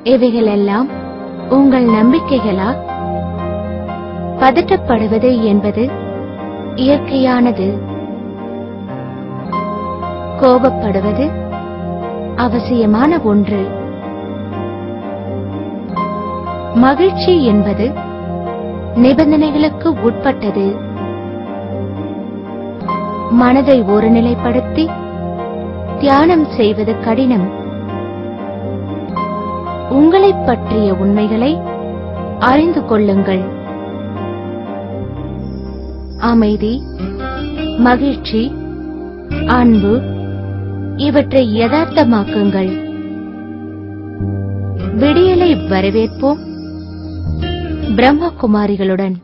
இவைகளெல்லாம் உங்கள் நம்பிக்கைகளா பதட்டப்படுவது என்பது இயற்கையானது கோபப்படுவது அவசியமான ஒன்று மகிழ்ச்சி என்பது நிபந்தனைகளுக்கு உட்பட்டது மனதை ஒருநிலைப்படுத்தி தியானம் செய்வது கடினம் உங்களைப் பற்றிய உண்மைகளை அறிந்து கொள்ளுங்கள் அமைதி மகிழ்ச்சி அன்பு இவற்றை யதார்த்தமாக்குங்கள் விடியலை வரவேற்போம் பிரம்மகுமாரிகளுடன்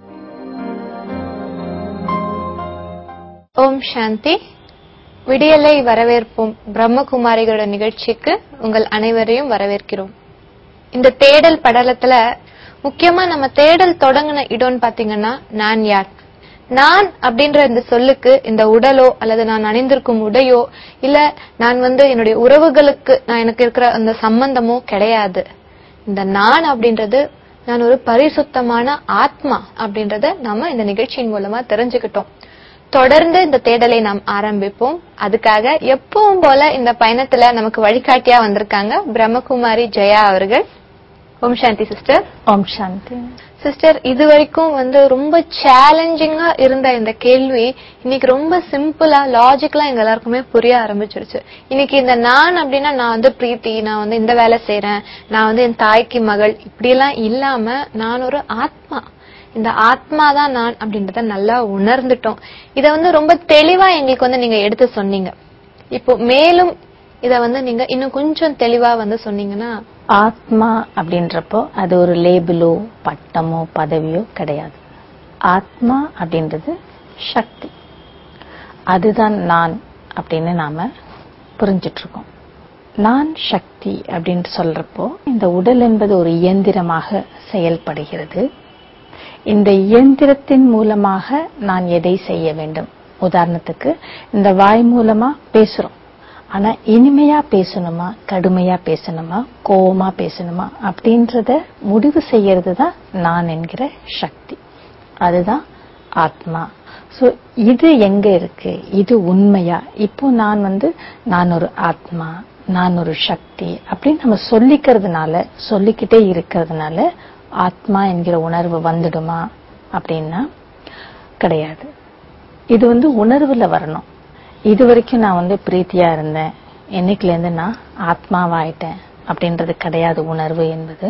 ஓம் சாந்தி விடியலை வரவேற்போம் பிரம்மகுமாரிகளோட நிகழ்ச்சிக்கு உங்கள் அனைவரையும் வரவேற்கிறோம் இந்த தேடல் படலத்துல முக்கியமா நம்ம தேடல் தொடங்கின இடம்னு பாத்தீங்கன்னா நான் யார் நான் அப்படின்ற இந்த சொல்லுக்கு இந்த உடலோ அல்லது நான் அணிந்திருக்கும் உடையோ இல்ல நான் வந்து என்னுடைய உறவுகளுக்கு நான் எனக்கு இருக்கிற அந்த சம்பந்தமோ கிடையாது இந்த நான் அப்படின்றது நான் ஒரு பரிசுத்தமான ஆத்மா அப்படின்றத நாம இந்த நிகழ்ச்சியின் மூலமா தெரிஞ்சுக்கிட்டோம் தொடர்ந்து இந்த தேடலை நாம் ஆரம்பிப்போம் அதுக்காக எப்பவும் போல இந்த பயணத்துல நமக்கு வழிகாட்டியா வந்திருக்காங்க பிரம்மகுமாரி ஜெயா அவர்கள் ஓம் சாந்தி சிஸ்டர் ஓம் சாந்தி சிஸ்டர் இது வரைக்கும் வந்து ரொம்ப சேலஞ்சிங்கா இருந்த இந்த கேள்வி இன்னைக்கு ரொம்ப சிம்பிளா லாஜிக்கலா எங்க எல்லாருக்குமே புரிய ஆரம்பிச்சிருச்சு இன்னைக்கு இந்த நான் அப்படின்னா நான் வந்து பிரீத்தி நான் வந்து இந்த வேலை செய்யறேன் நான் வந்து என் தாய்க்கு மகள் இப்படி எல்லாம் இல்லாம நான் ஒரு ஆத்மா இந்த ஆத்மா தான் நான் அப்படின்றத நல்லா உணர்ந்துட்டோம் இத வந்து ரொம்ப தெளிவா எங்களுக்கு வந்து நீங்க எடுத்து சொன்னீங்க இப்போ மேலும் இத வந்து நீங்க இன்னும் கொஞ்சம் தெளிவா வந்து சொன்னீங்கன்னா ஆத்மா அப்படின்றப்போ அது ஒரு லேபிளோ பட்டமோ பதவியோ கிடையாது ஆத்மா அப்படின்றது சக்தி அதுதான் நான் அப்படின்னு நாம புரிஞ்சிட்டு இருக்கோம் நான் சக்தி அப்படின்னு சொல்றப்போ இந்த உடல் என்பது ஒரு இயந்திரமாக செயல்படுகிறது இந்த இயந்திரத்தின் மூலமாக நான் எதை செய்ய வேண்டும் உதாரணத்துக்கு இந்த வாய் மூலமா பேசுறோம் ஆனா இனிமையா பேசணுமா கடுமையா பேசணுமா கோவமா பேசணுமா அப்படின்றத முடிவு செய்யறது தான் நான் என்கிற சக்தி அதுதான் ஆத்மா சோ இது எங்க இருக்கு இது உண்மையா இப்போ நான் வந்து நான் ஒரு ஆத்மா நான் ஒரு சக்தி அப்படின்னு நம்ம சொல்லிக்கிறதுனால சொல்லிக்கிட்டே இருக்கிறதுனால ஆத்மா என்கிற உணர்வு வந்துடுமா அப்படின்னா கிடையாது இது வந்து உணர்வுல வரணும் இது வரைக்கும் நான் வந்து பிரீத்தியா இருந்தேன் என்னைக்குல இருந்து நான் ஆத்மாவாயிட்டேன் அப்படின்றது கிடையாது உணர்வு என்பது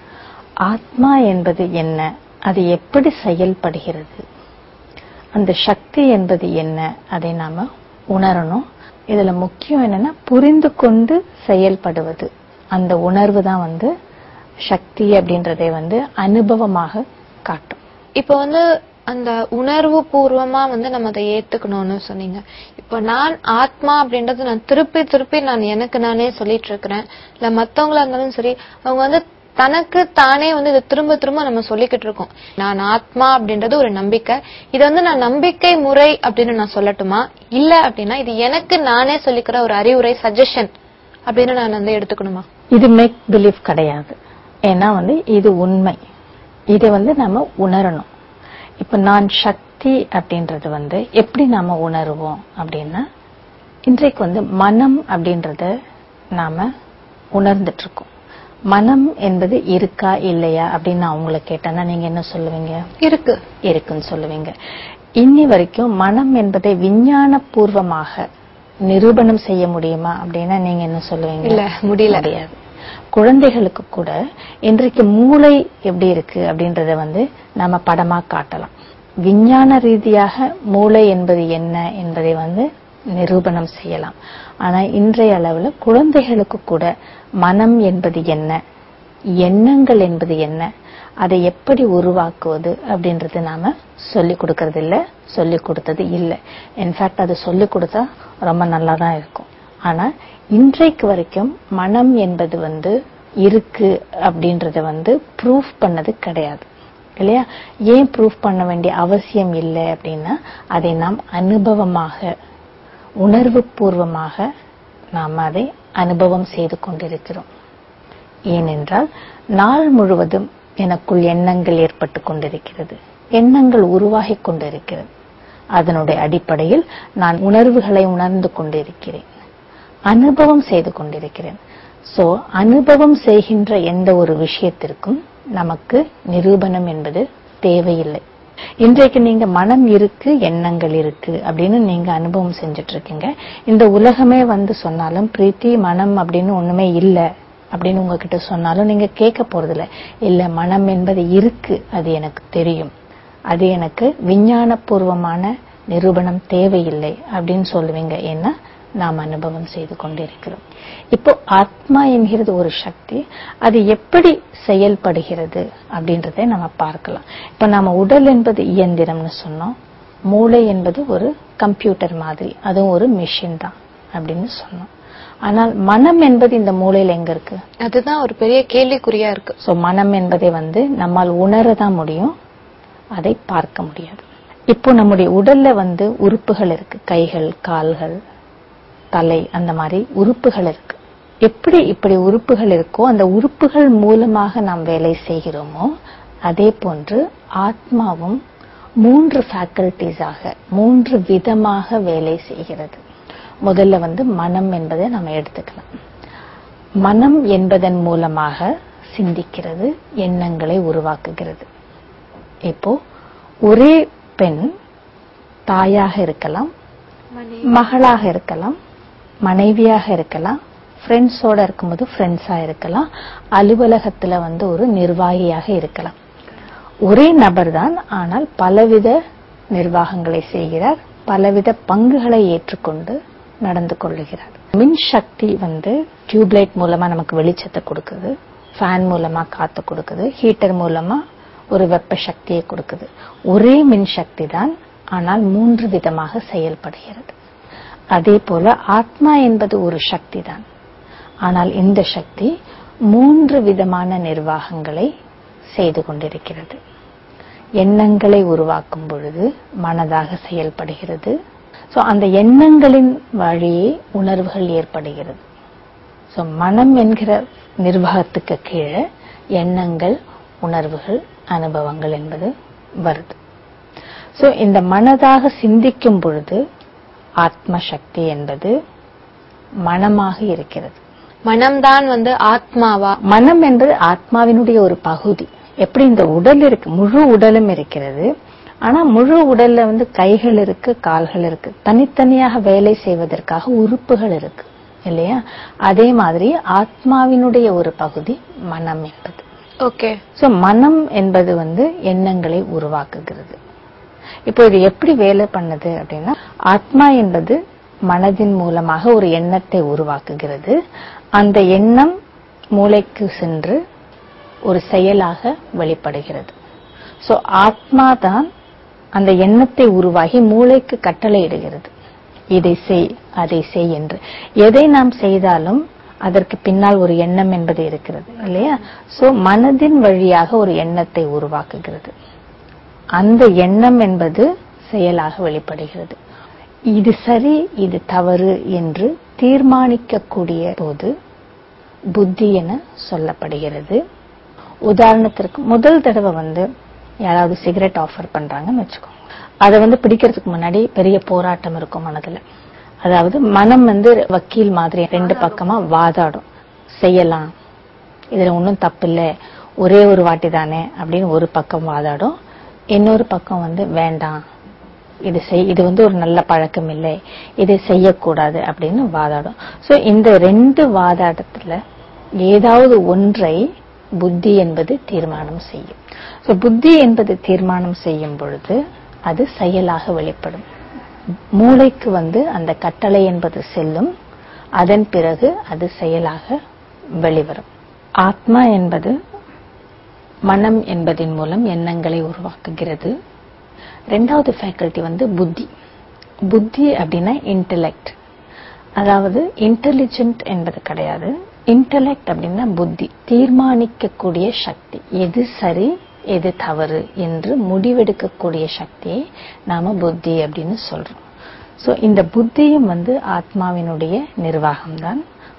ஆத்மா என்பது என்ன அது எப்படி செயல்படுகிறது அந்த சக்தி என்பது என்ன அதை நாம உணரணும் இதுல முக்கியம் என்னன்னா புரிந்து கொண்டு செயல்படுவது அந்த உணர்வு தான் வந்து சக்தி அப்படின்றதை வந்து அனுபவமாக காட்டும் இப்போ வந்து அந்த உணர்வு பூர்வமா வந்து நம்ம அதை ஏத்துக்கணும்னு சொன்னீங்க இப்போ நான் ஆத்மா அப்படின்றது நான் திருப்பி திருப்பி நான் எனக்கு நானே சொல்லிட்டு இருக்கிறேன் இல்ல மத்தவங்களா இருந்தாலும் சரி அவங்க வந்து தனக்கு தானே வந்து இதை திரும்ப திரும்ப நம்ம சொல்லிக்கிட்டு இருக்கோம் நான் ஆத்மா அப்படின்றது ஒரு நம்பிக்கை இது வந்து நான் நம்பிக்கை முறை அப்படின்னு நான் சொல்லட்டுமா இல்ல அப்படின்னா இது எனக்கு நானே சொல்லிக்கிற ஒரு அறிவுரை சஜஷன் அப்படின்னு நான் வந்து எடுத்துக்கணுமா இது மேக் பிலீஃப் கிடையாது ஏன்னா வந்து இது உண்மை இதை வந்து நாம உணரணும் இப்ப நான் சக்தி அப்படின்றது வந்து எப்படி நாம உணருவோம் அப்படின்னா இன்றைக்கு வந்து மனம் அப்படின்றத நாம உணர்ந்துட்டு இருக்கோம் மனம் என்பது இருக்கா இல்லையா அப்படின்னு நான் உங்களை கேட்டேன்னா நீங்க என்ன சொல்லுவீங்க இருக்கு இருக்குன்னு சொல்லுவீங்க இன்னி வரைக்கும் மனம் என்பதை விஞ்ஞான பூர்வமாக நிரூபணம் செய்ய முடியுமா அப்படின்னா நீங்க என்ன சொல்லுவீங்க இல்ல, முடியல. முடியாது குழந்தைகளுக்கு கூட இன்றைக்கு மூளை எப்படி இருக்கு அப்படின்றத வந்து நம்ம படமா காட்டலாம் விஞ்ஞான ரீதியாக மூளை என்பது என்ன என்பதை வந்து நிரூபணம் செய்யலாம் ஆனா இன்றைய அளவுல குழந்தைகளுக்கு கூட மனம் என்பது என்ன எண்ணங்கள் என்பது என்ன அதை எப்படி உருவாக்குவது அப்படின்றது நாம சொல்லி கொடுக்கறது இல்ல சொல்லி கொடுத்தது இல்ல இன்ஃபேக்ட் அது சொல்லி கொடுத்தா ரொம்ப நல்லா தான் இருக்கும் ஆனா இன்றைக்கு வரைக்கும் மனம் என்பது வந்து இருக்கு அப்படின்றத வந்து ப்ரூஃப் பண்ணது கிடையாது இல்லையா ஏன் ப்ரூஃப் பண்ண வேண்டிய அவசியம் இல்லை அப்படின்னா அதை நாம் அனுபவமாக உணர்வு பூர்வமாக நாம் அதை அனுபவம் செய்து கொண்டிருக்கிறோம் ஏனென்றால் நாள் முழுவதும் எனக்குள் எண்ணங்கள் ஏற்பட்டு கொண்டிருக்கிறது எண்ணங்கள் உருவாகிக் கொண்டிருக்கிறது அதனுடைய அடிப்படையில் நான் உணர்வுகளை உணர்ந்து கொண்டிருக்கிறேன் அனுபவம் செய்து கொண்டிருக்கிறேன் சோ அனுபவம் செய்கின்ற எந்த ஒரு விஷயத்திற்கும் நமக்கு நிரூபணம் என்பது தேவையில்லை இன்றைக்கு நீங்க மனம் இருக்கு எண்ணங்கள் இருக்கு அப்படின்னு நீங்க அனுபவம் செஞ்சுட்டு இருக்கீங்க இந்த உலகமே வந்து சொன்னாலும் பிரீத்தி மனம் அப்படின்னு ஒண்ணுமே இல்ல அப்படின்னு உங்ககிட்ட சொன்னாலும் நீங்க கேட்க போறதில்ல இல்ல மனம் என்பது இருக்கு அது எனக்கு தெரியும் அது எனக்கு விஞ்ஞானபூர்வமான நிரூபணம் தேவையில்லை அப்படின்னு சொல்லுவீங்க ஏன்னா நாம் அனுபவம் செய்து கொண்டிருக்கிறோம் இப்போ ஆத்மா என்கிறது ஒரு சக்தி அது எப்படி செயல்படுகிறது அப்படின்றதை நம்ம பார்க்கலாம் இப்ப நாம உடல் என்பது இயந்திரம்னு சொன்னோம் மூளை என்பது ஒரு கம்ப்யூட்டர் மாதிரி அதுவும் ஒரு மிஷின் தான் அப்படின்னு சொன்னோம் ஆனால் மனம் என்பது இந்த மூளையில எங்க இருக்கு அதுதான் ஒரு பெரிய கேள்விக்குறியா இருக்கு சோ மனம் என்பதை வந்து நம்மால் உணரதான் முடியும் அதை பார்க்க முடியாது இப்போ நம்முடைய உடல்ல வந்து உறுப்புகள் இருக்கு கைகள் கால்கள் தலை அந்த மாதிரி உறுப்புகள் இருக்கு எப்படி இப்படி உறுப்புகள் இருக்கோ அந்த உறுப்புகள் மூலமாக நாம் வேலை செய்கிறோமோ அதே போன்று ஆத்மாவும் மூன்று ஃபேக்கல்டிஸாக மூன்று விதமாக வேலை செய்கிறது முதல்ல வந்து மனம் என்பதை நம்ம எடுத்துக்கலாம் மனம் என்பதன் மூலமாக சிந்திக்கிறது எண்ணங்களை உருவாக்குகிறது இப்போ ஒரே பெண் தாயாக இருக்கலாம் மகளாக இருக்கலாம் மனைவியாக இருக்கலாம் ஃப்ரெண்ட்ஸோட இருக்கும்போது ஃப்ரெண்ட்ஸா இருக்கலாம் அலுவலகத்துல வந்து ஒரு நிர்வாகியாக இருக்கலாம் ஒரே நபர் தான் ஆனால் பலவித நிர்வாகங்களை செய்கிறார் பலவித பங்குகளை ஏற்றுக்கொண்டு நடந்து கொள்ளுகிறார் மின் சக்தி வந்து டியூப்லைட் மூலமா நமக்கு வெளிச்சத்தை கொடுக்குது ஃபேன் மூலமா காத்து கொடுக்குது ஹீட்டர் மூலமா ஒரு வெப்ப சக்தியை கொடுக்குது ஒரே மின் சக்தி தான் ஆனால் மூன்று விதமாக செயல்படுகிறது அதே போல ஆத்மா என்பது ஒரு சக்தி தான் ஆனால் இந்த சக்தி மூன்று விதமான நிர்வாகங்களை செய்து கொண்டிருக்கிறது எண்ணங்களை உருவாக்கும் பொழுது மனதாக செயல்படுகிறது சோ அந்த எண்ணங்களின் வழியே உணர்வுகள் ஏற்படுகிறது சோ மனம் என்கிற நிர்வாகத்துக்கு கீழே எண்ணங்கள் உணர்வுகள் அனுபவங்கள் என்பது வருது சோ இந்த மனதாக சிந்திக்கும் பொழுது ஆத்ம சக்தி என்பது மனமாக இருக்கிறது மனம்தான் வந்து ஆத்மாவா மனம் என்பது ஆத்மாவினுடைய ஒரு பகுதி எப்படி இந்த உடல் இருக்கு முழு உடலும் இருக்கிறது ஆனா முழு உடல்ல வந்து கைகள் இருக்கு கால்கள் இருக்கு தனித்தனியாக வேலை செய்வதற்காக உறுப்புகள் இருக்கு இல்லையா அதே மாதிரி ஆத்மாவினுடைய ஒரு பகுதி மனம் என்பது ஓகே சோ மனம் என்பது வந்து எண்ணங்களை உருவாக்குகிறது இப்போ இது எப்படி வேலை பண்ணுது அப்படின்னா ஆத்மா என்பது மனதின் மூலமாக ஒரு எண்ணத்தை உருவாக்குகிறது அந்த எண்ணம் மூளைக்கு சென்று ஒரு செயலாக வெளிப்படுகிறது சோ ஆத்மா தான் அந்த எண்ணத்தை உருவாகி மூளைக்கு கட்டளையிடுகிறது இதை செய் அதை செய் என்று எதை நாம் செய்தாலும் அதற்கு பின்னால் ஒரு எண்ணம் என்பது இருக்கிறது இல்லையா சோ மனதின் வழியாக ஒரு எண்ணத்தை உருவாக்குகிறது அந்த எண்ணம் என்பது செயலாக வெளிப்படுகிறது இது சரி இது தவறு என்று தீர்மானிக்கக்கூடிய போது புத்தி என சொல்லப்படுகிறது உதாரணத்திற்கு முதல் தடவை வந்து யாராவது சிகரெட் ஆஃபர் பண்றாங்கன்னு வச்சுக்கோங்க அதை வந்து பிடிக்கிறதுக்கு முன்னாடி பெரிய போராட்டம் இருக்கும் மனதுல அதாவது மனம் வந்து வக்கீல் மாதிரி ரெண்டு பக்கமா வாதாடும் செய்யலாம் இதுல ஒன்றும் தப்பில்லை ஒரே ஒரு வாட்டி தானே அப்படின்னு ஒரு பக்கம் வாதாடும் இன்னொரு பக்கம் வந்து வேண்டாம் இது செய் இது வந்து ஒரு நல்ல பழக்கம் இல்லை இதை செய்யக்கூடாது அப்படின்னு வாதாடும் சோ இந்த ரெண்டு வாதாட்டத்துல ஏதாவது ஒன்றை புத்தி என்பது தீர்மானம் செய்யும் சோ புத்தி என்பது தீர்மானம் செய்யும் பொழுது அது செயலாக வெளிப்படும் மூளைக்கு வந்து அந்த கட்டளை என்பது செல்லும் அதன் பிறகு அது செயலாக வெளிவரும் ஆத்மா என்பது மனம் என்பதின் மூலம் எண்ணங்களை உருவாக்குகிறது ரெண்டாவது ஃபேக்கல்டி வந்து புத்தி புத்தி அப்படின்னா இன்டெலெக்ட் அதாவது இன்டெலிஜென்ட் என்பது கிடையாது இன்டெலெக்ட் அப்படின்னா புத்தி தீர்மானிக்கக்கூடிய சக்தி எது சரி எது தவறு என்று முடிவெடுக்கக்கூடிய சக்தியை நாம புத்தி அப்படின்னு சொல்றோம் சோ இந்த புத்தியும் வந்து ஆத்மாவினுடைய நிர்வாகம்தான்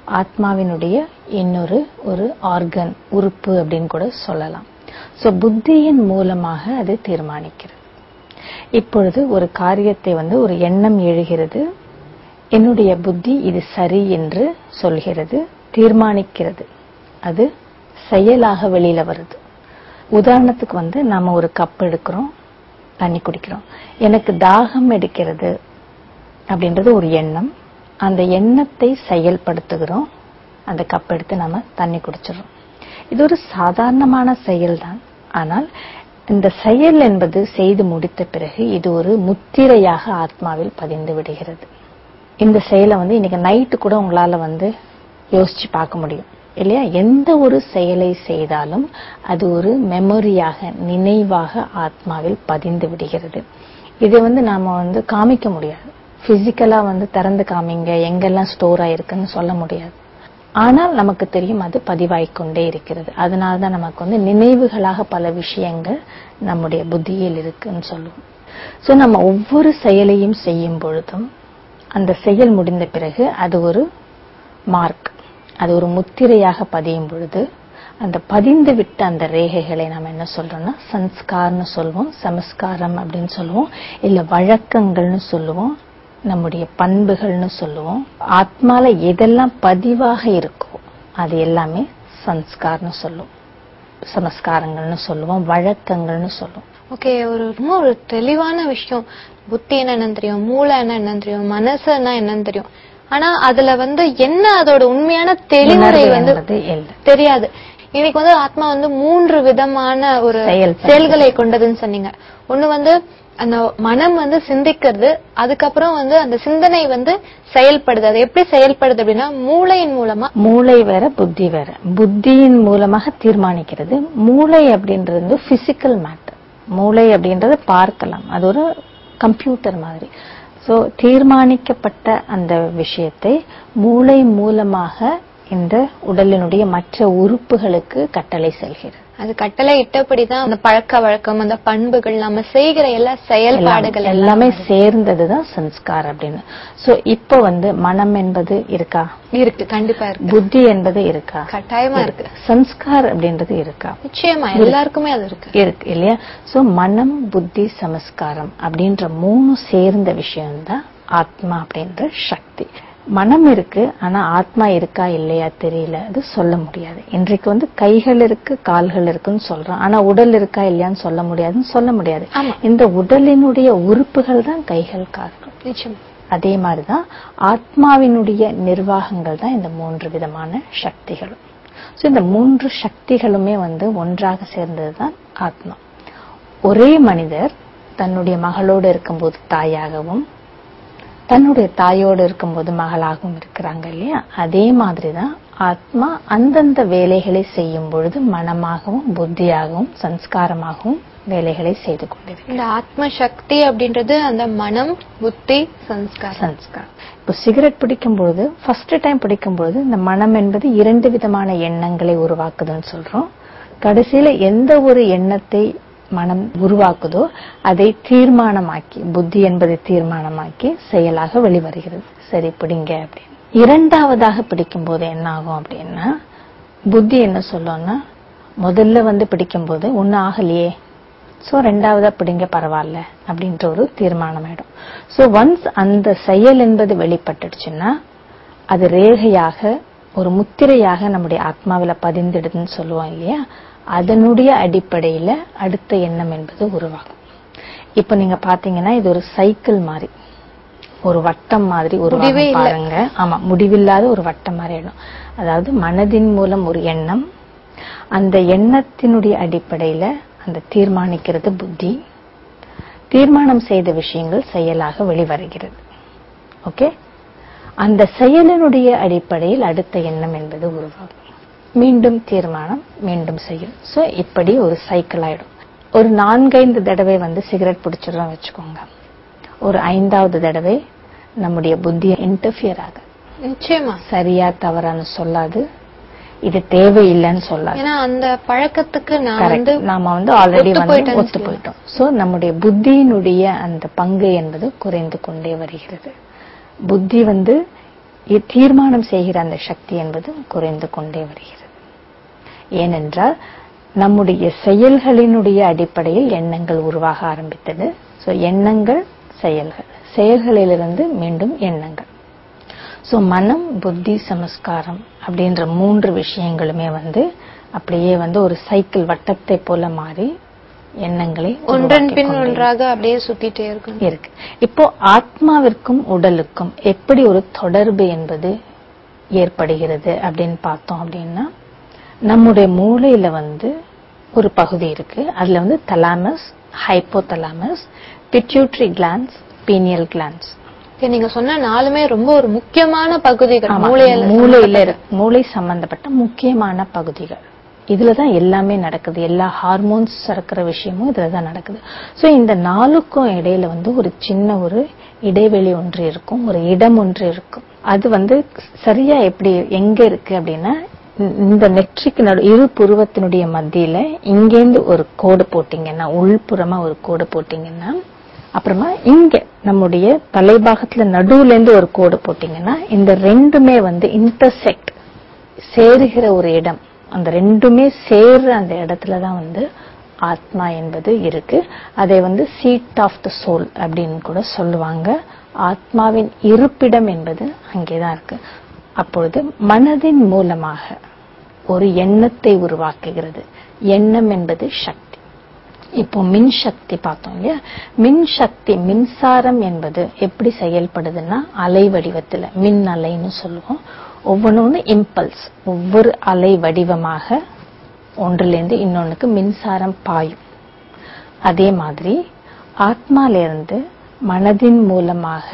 ஆத்மாவினுடைய இன்னொரு ஒரு ஆர்கன் உறுப்பு அப்படின்னு கூட சொல்லலாம் சோ புத்தியின் மூலமாக அது தீர்மானிக்கிறது இப்பொழுது ஒரு காரியத்தை வந்து ஒரு எண்ணம் எழுகிறது என்னுடைய புத்தி இது சரி என்று சொல்கிறது தீர்மானிக்கிறது அது செயலாக வெளியில வருது உதாரணத்துக்கு வந்து நாம ஒரு கப் எடுக்கிறோம் தண்ணி குடிக்கிறோம் எனக்கு தாகம் எடுக்கிறது அப்படின்றது ஒரு எண்ணம் அந்த எண்ணத்தை செயல்படுத்துகிறோம் அந்த கப் எடுத்து நாம தண்ணி குடிச்சிடுறோம் இது ஒரு சாதாரணமான செயல்தான் ஆனால் இந்த செயல் என்பது செய்து முடித்த பிறகு இது ஒரு முத்திரையாக ஆத்மாவில் பதிந்து விடுகிறது இந்த செயலை வந்து இன்னைக்கு நைட்டு கூட உங்களால வந்து யோசிச்சு பார்க்க முடியும் இல்லையா எந்த ஒரு செயலை செய்தாலும் அது ஒரு மெமரியாக நினைவாக ஆத்மாவில் பதிந்து விடுகிறது இதை வந்து நாம வந்து காமிக்க முடியாது பிசிக்கலா வந்து திறந்து காமிங்க எங்கெல்லாம் ஸ்டோர் ஆயிருக்குன்னு சொல்ல முடியாது ஆனால் நமக்கு தெரியும் அது பதிவாய்க்கொண்டே இருக்கிறது அதனால தான் நமக்கு வந்து நினைவுகளாக பல விஷயங்கள் நம்முடைய புத்தியில் இருக்குன்னு சொல்லுவோம் சோ நம்ம ஒவ்வொரு செயலையும் செய்யும் பொழுதும் அந்த செயல் முடிந்த பிறகு அது ஒரு மார்க் அது ஒரு முத்திரையாக பதியும் பொழுது அந்த பதிந்து விட்ட அந்த ரேகைகளை நாம என்ன சொல்றோம்னா சன்ஸ்கார்னு சொல்லுவோம் சமஸ்காரம் அப்படின்னு சொல்லுவோம் இல்ல வழக்கங்கள்னு சொல்லுவோம் நம்முடைய பண்புகள்னு சொல்லுவோம் ஆத்மால எதெல்லாம் பதிவாக இருக்கோ அது எல்லாமே சன்ஸ்கார்னு சொல்லுவோம் சமஸ்காரங்கள்னு சொல்லுவோம் வழக்கங்கள்னு சொல்லுவோம் ஓகே ஒரு ரொம்ப ஒரு தெளிவான விஷயம் புத்தி என்னன்னு தெரியும் மூளை என்னன்னு தெரியும் மனசுன்னா என்னன்னு தெரியும் ஆனா அதுல வந்து என்ன அதோட உண்மையான தெளிவுரை உணர்வு வந்து என்பது இல்லை தெரியாது இன்னைக்கு வந்து ஆத்மா வந்து மூன்று விதமான ஒரு செயல்படுது. செயல்களை கொண்டதுன்னு சொன்னீங்க ஒண்ணு வந்து அந்த மனம் வந்து சிந்திக்கிறது அதுக்கப்புறம் வந்து அந்த சிந்தனை வந்து செயல்படுது அது எப்படி செயல்படுது அப்படின்னா மூளையின் மூலமா மூளை வேற புத்தி வேற புத்தியின் மூலமாக தீர்மானிக்கிறது மூளை அப்படின்றது வந்து பிசிக்கல் மேட்டர் மூளை அப்படின்றது பார்க்கலாம் அது ஒரு கம்ப்யூட்டர் மாதிரி சோ தீர்மானிக்கப்பட்ட அந்த விஷயத்தை மூளை மூலமாக இந்த உடலினுடைய மற்ற உறுப்புகளுக்கு கட்டளை செல்கிறது அது கட்டளை இட்டபடிதான் அந்த பழக்க வழக்கம் அந்த பண்புகள் நம்ம செய்கிற எல்லா செயல்பாடுகள் எல்லாம் எல்லாமே சேர்ந்ததுதான் சன்ஸ்கார் அப்படின்னு சோ இப்போ வந்து மனம் என்பது இருக்கா இருக்கு கண்டிப்பா இருக்கு புத்தி என்பது இருக்கா கட்டாயமா இருக்கு சன்ஸ்கார் அப்படின்றது இருக்கா நிச்சயமா எல்லாருக்குமே அது இருக்கு இருக்கு இல்லையா சோ மனம் புத்தி சமஸ்காரம் அப்படின்ற மூணு சேர்ந்த விஷயம்தான் ஆத்மா அப்படின்ற சக்தி மனம் இருக்கு ஆனா ஆத்மா இருக்கா இல்லையா தெரியல அது சொல்ல முடியாது இன்றைக்கு வந்து கைகள் இருக்கு கால்கள் இருக்குன்னு சொல்றோம் ஆனா உடல் இருக்கா இல்லையான்னு சொல்ல முடியாதுன்னு சொல்ல முடியாது ஆமா. இந்த உடலினுடைய உறுப்புகள் தான் கைகள் கால்கள் நிச்சயமா அதே மாதிரிதான் ஆத்மாவினுடைய நிர்வாகங்கள் தான் இந்த மூன்று விதமான சக்திகளும் சோ இந்த மூன்று சக்திகளுமே வந்து ஒன்றாக சேர்ந்ததுதான் ஆத்மா ஒரே மனிதர் தன்னுடைய மகளோடு இருக்கும்போது தாயாகவும் தன்னுடைய தாயோடு இருக்கும்போது மகளாகவும் இருக்கிறாங்க இல்லையா அதே மாதிரிதான் ஆத்மா அந்தந்த வேலைகளை செய்யும் பொழுது மனமாகவும் புத்தியாகவும் சன்ஸ்காரமாகவும் வேலைகளை செய்து கொண்டிருக்கிறது இந்த ஆத்ம சக்தி அப்படின்றது அந்த மனம் புத்தி சம்ஸ்காரம் சன்ஸ்காரம் இப்போ சிகரெட் பிடிக்கும் பொழுது ஃபர்ஸ்ட் டைம் பிடிக்கும் பொழுது இந்த மனம் என்பது இரண்டு விதமான எண்ணங்களை உருவாக்குதுன்னு சொல்றோம் கடைசியில எந்த ஒரு எண்ணத்தை மனம் உருவாக்குதோ அதை தீர்மானமாக்கி புத்தி என்பதை தீர்மானமாக்கி செயலாக வெளிவருகிறது சரி பிடிங்க அப்படின்னு இரண்டாவதாக பிடிக்கும் போது என்ன ஆகும் அப்படின்னா புத்தி என்ன சொல்லும்னா முதல்ல வந்து பிடிக்கும் போது ஒண்ணு ஆகலையே சோ ரெண்டாவதா பிடிங்க பரவாயில்ல அப்படின்ற ஒரு தீர்மானம் ஆயிடும் சோ ஒன்ஸ் அந்த செயல் என்பது வெளிப்பட்டுடுச்சுன்னா அது ரேகையாக ஒரு முத்திரையாக நம்முடைய ஆத்மாவில பதிந்துடுதுன்னு சொல்லுவோம் இல்லையா அதனுடைய அடிப்படையில அடுத்த எண்ணம் என்பது உருவாகும் இப்ப நீங்க பாத்தீங்கன்னா இது ஒரு சைக்கிள் மாதிரி ஒரு வட்டம் மாதிரி முடிவே உருவாகும் இல்ல. பாருங்க ஆமா முடிவில்லாத ஒரு வட்டம் மாதிரி ஆயிடும் அதாவது மனதின் மூலம் ஒரு எண்ணம் அந்த எண்ணத்தினுடைய அடிப்படையில அந்த தீர்மானிக்கிறது புத்தி தீர்மானம் செய்த விஷயங்கள் செயலாக வெளிவருகிறது ஓகே அந்த செயலினுடைய அடிப்படையில் அடுத்த எண்ணம் என்பது உருவாகும் மீண்டும் தீர்மானம் மீண்டும் செய்யும் சோ இப்படி ஒரு சைக்கிள் ஆயிடும் ஒரு நான்கைந்து தடவை வந்து சிகரெட் பிடிச்சிடறோம் வச்சுக்கோங்க ஒரு ஐந்தாவது தடவை நம்முடைய புத்தியை இன்டர்ஃபியர் ஆக நிச்சயமா சரியா தவறான்னு சொல்லாது இது தேவையில்லைன்னு சொல்லாது ஏன்னா அந்த பழக்கத்துக்கு நான் Correct. வந்து நாம வந்து ஆல்ரெடி ஒத்து வந்து போயிட்டேன்னு ஒத்து போயிட்டோம் சோ நம்முடைய புத்தியினுடைய அந்த பங்கு என்பது குறைந்து கொண்டே வருகிறது புத்தி வந்து இ- தீர்மானம் செய்கிற அந்த சக்தி என்பது குறைந்து கொண்டே வருகிறது ஏனென்றால் நம்முடைய செயல்களினுடைய அடிப்படையில் எண்ணங்கள் உருவாக ஆரம்பித்தது சோ எண்ணங்கள் செயல்கள் செயல்களிலிருந்து மீண்டும் எண்ணங்கள் சோ மனம் புத்தி சமஸ்காரம் அப்படின்ற மூன்று விஷயங்களுமே வந்து அப்படியே வந்து ஒரு சைக்கிள் வட்டத்தை போல மாறி எண்ணங்களை ஒன்றன் உருவாக்கிக் பின் கொண்டே ஒன்றாக அப்படியே சுத்திட்டே இருக்கும் இருக்கு இப்போ ஆத்மாவிற்கும் உடலுக்கும் எப்படி ஒரு தொடர்பு என்பது ஏற்படுகிறது அப்படின்னு பார்த்தோம் அப்படின்னா நம்முடைய மூளையில வந்து ஒரு பகுதி இருக்கு அதுல வந்து thalamus hypothalamus pituitary glands pineal glands Okay, நீங்க சொன்ன நாலுமே ரொம்ப ஒரு முக்கியமான பகுதிகள் ஆமா, மூளையில மூளையில இருக்க- மூளை சம்பந்தப்பட்ட முக்கியமான பகுதிகள் இதுலதான் எல்லாமே நடக்குது எல்லா ஹார்மோன்ஸ் சுரக்கிற விஷயமும் இதுலதான் நடக்குது சோ இந்த நாலுக்கும் இடையில வந்து ஒரு சின்ன ஒரு இடைவெளி ஒன்று இருக்கும் ஒரு இடம் ஒன்று இருக்கும் அது வந்து சரியா எப்படி எங்க இருக்கு அப்படின்னா இந்த- இந்த நெற்றிக்கு நடு இரு புருவத்தினுடைய மத்தியில இங்கேருந்து ஒரு கோடு போட்டீங்கன்னா உள்புறமா ஒரு கோடு போட்டீங்கன்னா அப்புறமா இங்க நம்முடைய தலைபாகத்துல நடுவுல இருந்து ஒரு கோடு போட்டீங்கன்னா இந்த ரெண்டுமே வந்து இன்டர்செக்ட் சேருகிற ஒரு இடம் அந்த ரெண்டுமே சேர்ற அந்த இடத்துல தான் வந்து ஆத்மா என்பது இருக்கு அதை வந்து சீட் ஆஃப் த சோல் அப்படின்னு கூட சொல்லுவாங்க ஆத்மாவின் இருப்பிடம் என்பது அங்கேதான் இருக்கு அப்பொழுது மனதின் மூலமாக ஒரு எண்ணத்தை உருவாக்குகிறது எண்ணம் என்பது சக்தி இப்போ மின் சக்தி பார்த்தோம் இல்லையா மின் சக்தி மின்சாரம் என்பது எப்படி செயல்படுதுன்னா அலை வடிவத்துல மின் அலைன்னு சொல்லுவோம் ஒவ்வொன்னு இம்பல்ஸ் ஒவ்வொரு அலை வடிவமாக ஒன்றிலிருந்து இன்னொன்னுக்கு மின்சாரம் பாயும் அதே மாதிரி ஆத்மாலிருந்து மனதின் மூலமாக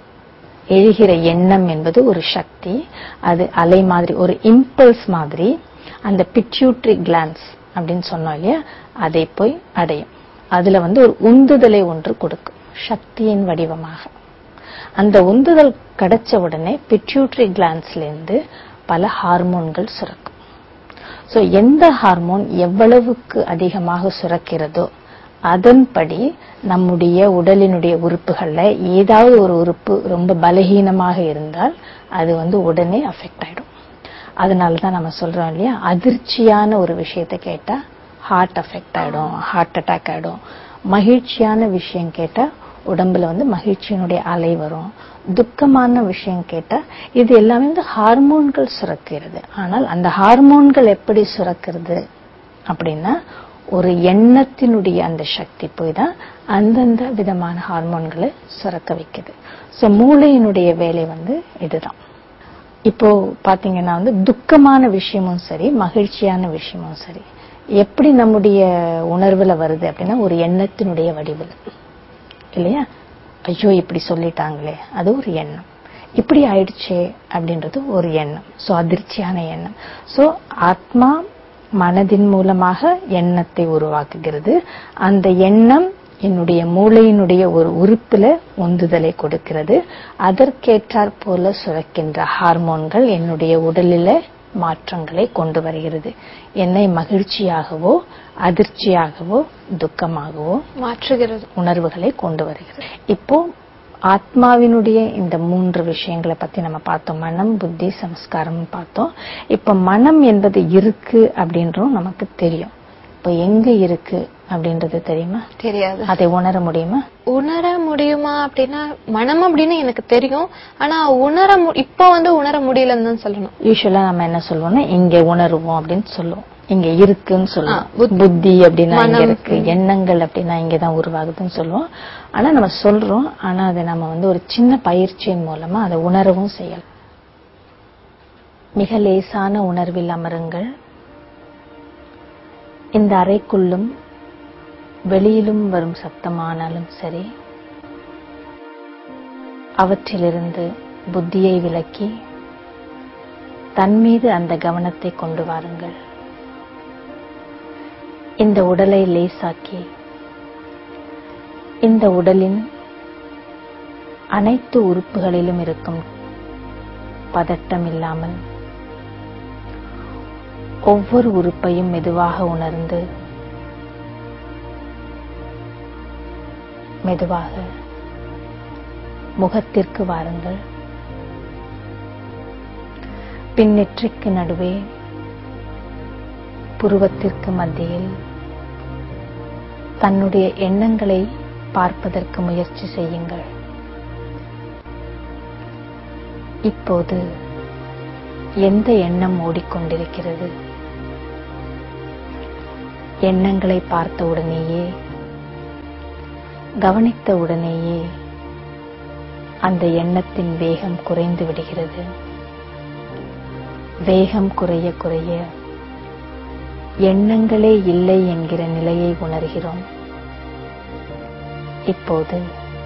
எழுகிற எண்ணம் என்பது ஒரு சக்தி அது அலை மாதிரி ஒரு இம்பல்ஸ் மாதிரி அந்த பிட்யூட்ரி கிளான்ஸ் அப்படின்னு சொன்னோம் இல்லையா அதை போய் அடையும் அதுல வந்து ஒரு உந்துதலை ஒன்று கொடுக்கும் சக்தியின் வடிவமாக அந்த உந்துதல் கிடைச்ச உடனே பிட்யூட்ரி கிளான்ஸ்ல இருந்து பல ஹார்மோன்கள் சுரக்கும் சோ எந்த ஹார்மோன் எவ்வளவுக்கு அதிகமாக சுரக்கிறதோ அதன்படி நம்முடைய உடலினுடைய உறுப்புகள்ல ஏதாவது ஒரு உறுப்பு ரொம்ப பலகீனமாக இருந்தால் அது வந்து உடனே அஃபெக்ட் ஆயிடும் அதனால தான் நம்ம சொல்றோம் இல்லையா அதிர்ச்சியான ஒரு விஷயத்தை கேட்டா ஹார்ட் அஃபெக்ட் ஆயிடும் ஹார்ட் அட்டாக் ஆயிடும் மகிழ்ச்சியான விஷயம் கேட்டா உடம்புல வந்து மகிழ்ச்சியினுடைய அலை வரும் துக்கமான விஷயம் கேட்டா இது எல்லாமே வந்து ஹார்மோன்கள் சுரக்கிறது ஆனால் அந்த ஹார்மோன்கள் எப்படி சுரக்கிறது அப்படின்னா ஒரு எண்ணத்தினுடைய அந்த சக்தி போய் தான் அந்தந்த விதமான ஹார்மோன்களை சுரக்க வைக்குது சோ மூளையினுடைய வேலை வந்து இதுதான் இப்போ பாத்தீங்கன்னா வந்து துக்கமான விஷயமும் சரி மகிழ்ச்சியான விஷயமும் சரி எப்படி நம்முடைய உணர்வுல வருது அப்படின்னா ஒரு எண்ணத்தினுடைய வடிவில் இல்லையா ஐயோ இப்படி சொல்லிட்டாங்களே அது ஒரு எண்ணம் இப்படி ஆயிடுச்சே அப்படின்றது ஒரு எண்ணம் சோ அதிர்ச்சியான எண்ணம் சோ ஆத்மா மனதின் மூலமாக எண்ணத்தை உருவாக்குகிறது அந்த எண்ணம் என்னுடைய மூளையினுடைய ஒரு உறுப்புல உந்துதலை கொடுக்கிறது அதற்கேற்றாற் போல சுரக்கின்ற ஹார்மோன்கள் என்னுடைய உடலில மாற்றங்களை கொண்டு வருகிறது என்னை மகிழ்ச்சியாகவோ அதிர்ச்சியாகவோ துக்கமாகவோ மாற்றுகிறது உணர்வுகளை கொண்டு வருகிறது இப்போ ஆத்மாவினுடைய இந்த மூன்று விஷயங்களை பத்தி நம்ம பார்த்தோம் மனம் புத்தி சம்ஸ்காரம் பார்த்தோம் இப்ப மனம் என்பது இருக்கு அப்படின்றும் நமக்கு தெரியும் இப்ப எங்க இருக்கு அப்படின்றது தெரியுமா தெரியாது அதை உணர முடியுமா உணர முடியுமா அப்படின்னா மனம் அப்படின்னு எனக்கு தெரியும் ஆனா உணர மு- இப்போ வந்து உணர முடியலன்னு தான் சொல்லணும் யூஸ்வலா நம்ம என்ன சொல்லுவோம்னா இங்க உணருவோம் அப்படின்னு சொல்லுவோம் இங்க இருக்குன்னு ஆ, சொல்லுவோம் புத்தி. புத்தி அப்படின்னா இங்க மனம். இருக்கு எண்ணங்கள் அப்படின்னா இங்கதான் உருவாகுதுன்னு சொல்லுவோம் ஆனா நம்ம சொல்றோம் ஆனா அதை நம்ம வந்து ஒரு சின்ன பயிற்சியின் மூலமா அதை உணரவும் செய்யலாம் மிக லேசான உணர்வில் அமருங்கள் இந்த அறைக்குள்ளும் வெளியிலும் வரும் சத்தமானாலும் சரி அவற்றிலிருந்து புத்தியை விலக்கி தன் மீது அந்த கவனத்தை கொண்டு வாருங்கள் இந்த உடலை லேசாக்கி இந்த உடலின் அனைத்து உறுப்புகளிலும் இருக்கும் பதட்டம் இல்லாமல் ஒவ்வொரு உறுப்பையும் மெதுவாக உணர்ந்து மெதுவாக முகத்திற்கு வாருங்கள் பின்னெற்றிக்கு நடுவே புருவத்திற்கு மத்தியில் தன்னுடைய எண்ணங்களை பார்ப்பதற்கு முயற்சி செய்யுங்கள் இப்போது எந்த எண்ணம் ஓடிக்கொண்டிருக்கிறது எண்ணங்களை பார்த்த உடனேயே கவனித்த உடனேயே அந்த எண்ணத்தின் வேகம் குறைந்து விடுகிறது வேகம் குறைய குறைய எண்ணங்களே இல்லை என்கிற நிலையை உணர்கிறோம் இப்போது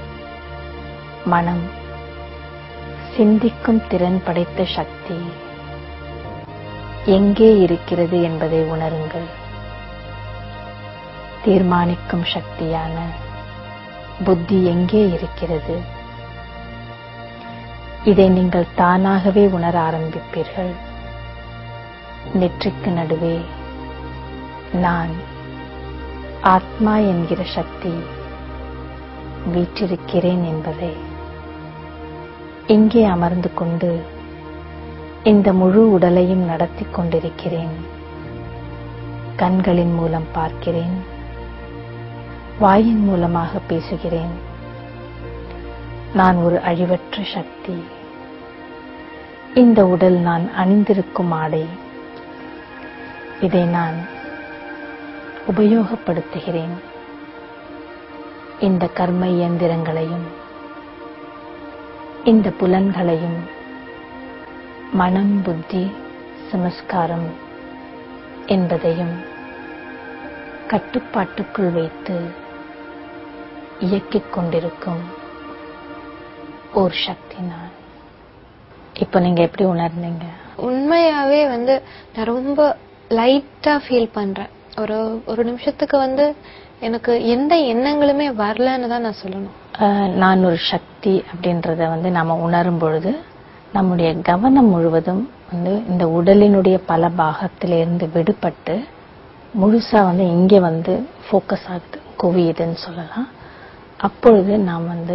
மனம் சிந்திக்கும் திறன் படைத்த சக்தி எங்கே இருக்கிறது என்பதை உணருங்கள் தீர்மானிக்கும் சக்தியான புத்தி எங்கே இருக்கிறது இதை நீங்கள் தானாகவே உணர ஆரம்பிப்பீர்கள் நெற்றிக்கு நடுவே நான் ஆத்மா என்கிற சக்தி வீற்றிருக்கிறேன் என்பதை இங்கே அமர்ந்து கொண்டு இந்த முழு உடலையும் நடத்தி கொண்டிருக்கிறேன் கண்களின் மூலம் பார்க்கிறேன் வாயின் மூலமாக பேசுகிறேன் நான் ஒரு அழிவற்ற சக்தி இந்த உடல் நான் அணிந்திருக்கும் ஆடை இதை நான் உபயோகப்படுத்துகிறேன் இந்த கர்ம இயந்திரங்களையும் இந்த புலன்களையும் மனம் புத்தி சமஸ்காரம் என்பதையும் கட்டுப்பாட்டுக்குள் வைத்து இயக்கிக் கொண்டிருக்கும் ஒரு சக்தி நான் இப்ப நீங்க எப்படி உணர்ந்தீங்க உண்மையாவே வந்து நான் ரொம்ப லைட்டா ஃபீல் பண்றேன் ஒரு ஒரு நிமிஷத்துக்கு வந்து எனக்கு எந்த எண்ணங்களுமே வரலன்னு தான் நான் சொல்லணும் அஹ், நான் ஒரு சக்தி அப்படின்றத வந்து நாம உணரும் பொழுது நம்முடைய கவனம் முழுவதும் வந்து இந்த உடலினுடைய பல பாகத்திலிருந்து விடுபட்டு முழுசா வந்து இங்கே வந்து ஃபோக்கஸ் ஆகுது குவியுதுன்னு சொல்லலாம் அப்பொழுது நாம் வந்து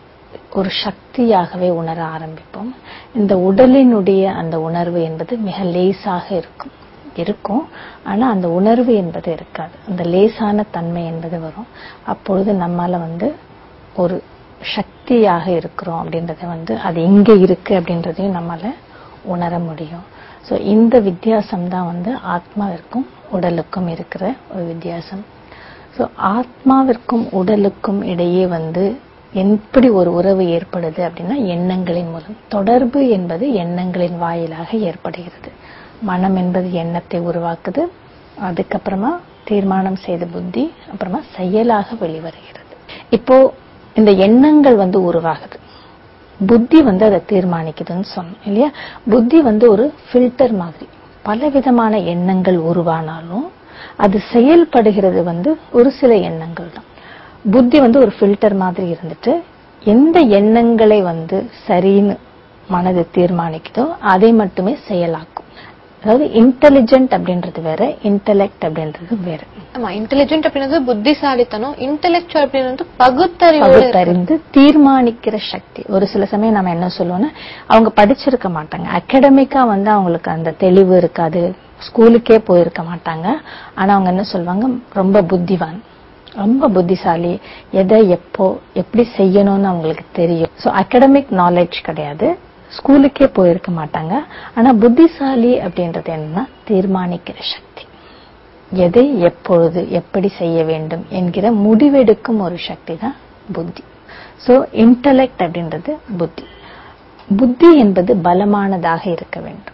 ஒரு சக்தியாகவே உணர ஆரம்பிப்போம் இந்த உடலினுடைய அந்த உணர்வு என்பது மிக லேசாக இருக்கும் இருக்கும் ஆனா அந்த உணர்வு என்பது இருக்காது அந்த லேசான தன்மை என்பது வரும் அப்பொழுது நம்மால வந்து ஒரு சக்தியாக இருக்கிறோம் அப்படின்றத வந்து அது எங்க இருக்கு அப்படின்றதையும் நம்மால உணர முடியும் சோ இந்த வித்தியாசம் தான் வந்து ஆத்மாவிற்கும் உடலுக்கும் இருக்கிற ஒரு வித்தியாசம் சோ ஆத்மாவிற்கும் உடலுக்கும் இடையே வந்து எப்படி ஒரு உறவு ஏற்படுது அப்படின்னா எண்ணங்களின் மூலம் தொடர்பு என்பது எண்ணங்களின் வாயிலாக ஏற்படுகிறது மனம் என்பது எண்ணத்தை உருவாக்குது அதுக்கப்புறமா தீர்மானம் செய்த புத்தி அப்புறமா செயலாக வெளிவருகிறது இப்போ இந்த எண்ணங்கள் வந்து உருவாகுது புத்தி வந்து அதை தீர்மானிக்குதுன்னு சொன்னோம் இல்லையா புத்தி வந்து ஒரு ஃபில்டர் மாதிரி பலவிதமான எண்ணங்கள் உருவானாலும் அது செயல்படுகிறது வந்து ஒரு சில எண்ணங்கள் தான் புத்தி வந்து ஒரு ஃபில்டர் மாதிரி இருந்துட்டு எந்த எண்ணங்களை வந்து சரின்னு மனது தீர்மானிக்குதோ அதை மட்டுமே செயலாக்கும் அதாவது இன்டெலிஜென்ட் அப்படின்றது வேற இன்டெலெக்ட் அப்படின்றது வேற ஆமா இன்டெலிஜென்ட் அப்படின்றது புத்திசாலித்தனம் இன்டெலெக்சுவல் அப்படின்றது பகுத்தறிவோட இருக்கு. பகுத்தறிந்து தீர்மானிக்கிற சக்தி ஒரு சில சமயம் நம்ம என்ன சொல்லுவோம்னா அவங்க படிச்சிருக்க மாட்டாங்க அகாடமிக்கா வந்து அவங்களுக்கு அந்த தெளிவு இருக்காது ஸ்கூலுக்கே போயிருக்க மாட்டாங்க ஆனா அவங்க என்ன சொல்லுவாங்க ரொம்ப புத்திவான் ரொம்ப புத்திசாலி எதை எப்போ எப்படி செய்யணும்னு அவங்களுக்கு தெரியும் சோ அகாடமிக் நாலேஜ் கிடையாது ஸ்கூலுக்கே போயிருக்க மாட்டாங்க ஆனா புத்திசாலி அப்படின்றது என்னன்னா தீர்மானிக்கிற சக்தி எதை எப்பொழுது எப்படி செய்ய வேண்டும் என்கிற முடிவெடுக்கும் ஒரு சக்தி தான் புத்தி சோ இன்டலெக்ட் அப்படின்றது புத்தி புத்தி என்பது பலமானதாக இருக்க வேண்டும்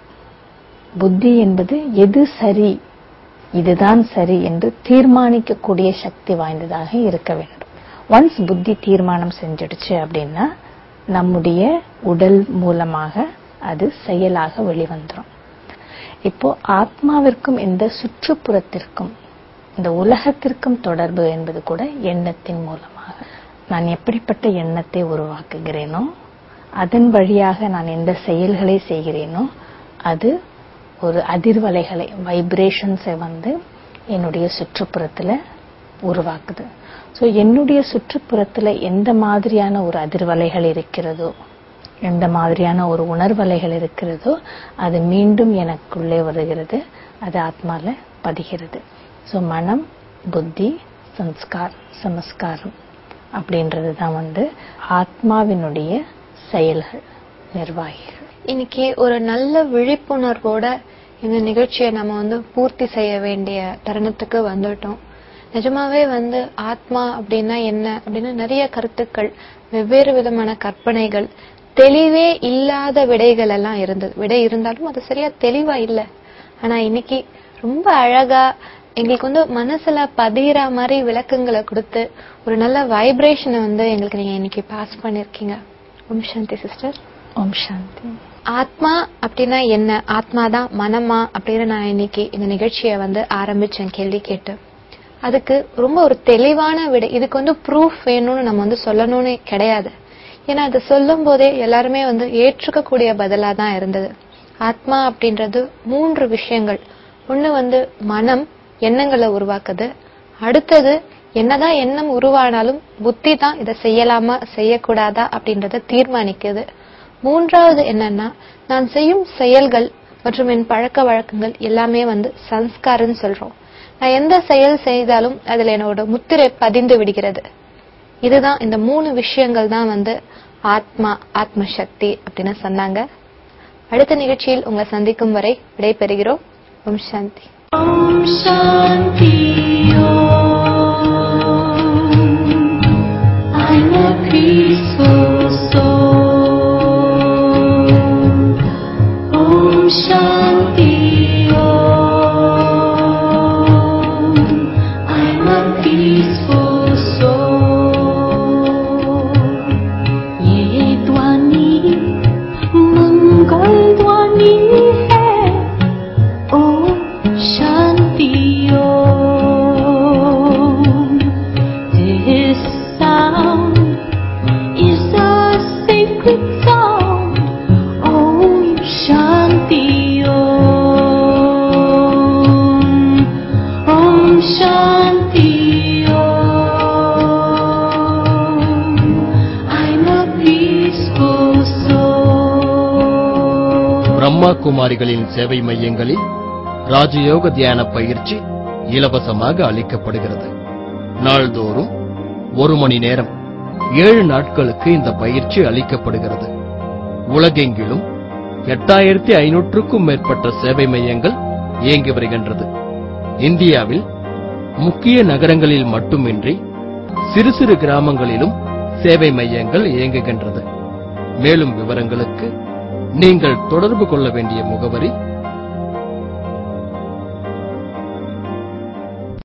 புத்தி என்பது எது சரி இதுதான் சரி என்று தீர்மானிக்கக்கூடிய சக்தி வாய்ந்ததாக இருக்க வேண்டும் ஒன்ஸ் புத்தி தீர்மானம் செஞ்சிடுச்சு அப்படின்னா நம்முடைய உடல் மூலமாக அது செயலாக வெளிவந்துரும் இப்போ ஆத்மாவிற்கும் இந்த சுற்றுப்புறத்திற்கும் இந்த உலகத்திற்கும் தொடர்பு என்பது கூட எண்ணத்தின் மூலமாக நான் எப்படிப்பட்ட எண்ணத்தை உருவாக்குகிறேனோ அதன் வழியாக நான் எந்த செயல்களை செய்கிறேனோ அது ஒரு அதிர்வலைகளை வைப்ரேஷன்ஸை வந்து என்னுடைய சுற்றுப்புறத்துல உருவாக்குது சோ என்னுடைய சுற்றுப்புறத்துல எந்த மாதிரியான ஒரு அதிர்வலைகள் இருக்கிறதோ எந்த மாதிரியான ஒரு உணர்வலைகள் இருக்கிறதோ அது மீண்டும் எனக்குள்ளே வருகிறது அது ஆத்மால பதிகிறது ஸோ மனம் புத்தி சம்ஸ்கார் சமஸ்காரம் அப்படின்றது தான் வந்து ஆத்மாவினுடைய செயல்கள் நிர்வாகிகள் இன்னைக்கு ஒரு நல்ல விழிப்புணர்வோட இந்த நிகழ்ச்சியை நம்ம வந்து பூர்த்தி செய்ய வேண்டிய தருணத்துக்கு வந்துட்டோம் நிஜமாவே வந்து ஆத்மா அப்படின்னா என்ன அப்படின்னு நிறைய கருத்துக்கள் வெவ்வேறு விதமான கற்பனைகள் தெளிவே இல்லாத விடைகள் எல்லாம் இருந்தது விடை இருந்தாலும் அது சரியா தெளிவா இல்ல ஆனா இன்னைக்கு ரொம்ப அழகா எங்களுக்கு வந்து மனசுல பதிகிற மாதிரி விளக்கங்களை கொடுத்து ஒரு நல்ல வைப்ரேஷனை வந்து எங்களுக்கு நீங்க இன்னைக்கு பாஸ் பண்ணிருக்கீங்க ஓம் சாந்தி சிஸ்டர் ஓம் சாந்தி ஆத்மா அப்படின்னா என்ன ஆத்மா தான் மனமா அப்படின்னு நான் இன்னைக்கு இந்த நிகழ்ச்சியை வந்து ஆரம்பிச்சேன் கேள்வி கேட்டு அதுக்கு ரொம்ப ஒரு தெளிவான விடை இதுக்கு வந்து ப்ரூஃப் வேணும்னு நம்ம வந்து சொல்லணும்னு கிடையாது ஏன்னா அது சொல்லும் போதே எல்லாருமே வந்து ஏற்றுக்கக்கூடிய பதிலா தான் இருந்தது ஆத்மா அப்படின்றது மூன்று விஷயங்கள் ஒண்ணு வந்து மனம் எண்ணங்களை உருவாக்குது அடுத்தது என்னதான் எண்ணம் உருவானாலும் புத்தி தான் இதை செய்யலாமா செய்யக்கூடாதா அப்படின்றத தீர்மானிக்குது மூன்றாவது என்னன்னா நான் செய்யும் செயல்கள் மற்றும் என் பழக்க வழக்கங்கள் எல்லாமே வந்து சன்ஸ்காரம்னு சொல்றோம் நான் எந்த செயல் செய்தாலும் அதுல என்னோட முத்திரை பதிந்து விடுகிறது இதுதான் இந்த மூணு விஷயங்கள் தான் வந்து ஆத்மா ஆத்ம சக்தி அப்படின்னு சொன்னாங்க அடுத்த நிகழ்ச்சியில் உங்களை சந்திக்கும் வரை விடைபெறுகிறோம் ஓம் சாந்தி I'm a peaceful soul. Om Shanti Om. I'm a peaceful soul. ये ध्वनि मंगल ध्वनि है ओम शांति ओम This sound is a sacred sound. Om Shanti Om. Om Shanti Om. I'm a peaceful soul. Brahma குமாரிகளின் சேவை மையங்களில் ராஜயோக தியான பயிற்சி இலவசமாக அளிக்கப்படுகிறது நாள்தோறும் ஒரு மணி நேரம் ஏழு நாட்களுக்கு இந்த பயிற்சி அளிக்கப்படுகிறது உலகெங்கிலும் எட்டாயிரத்தி ஐநூற்றுக்கும் மேற்பட்ட சேவை மையங்கள் இயங்கி வருகின்றது இந்தியாவில் முக்கிய நகரங்களில் மட்டுமின்றி சிறு சிறு கிராமங்களிலும் சேவை மையங்கள் இயங்குகின்றது மேலும் விவரங்களுக்கு நீங்கள் தொடர்பு கொள்ள வேண்டிய முகவரி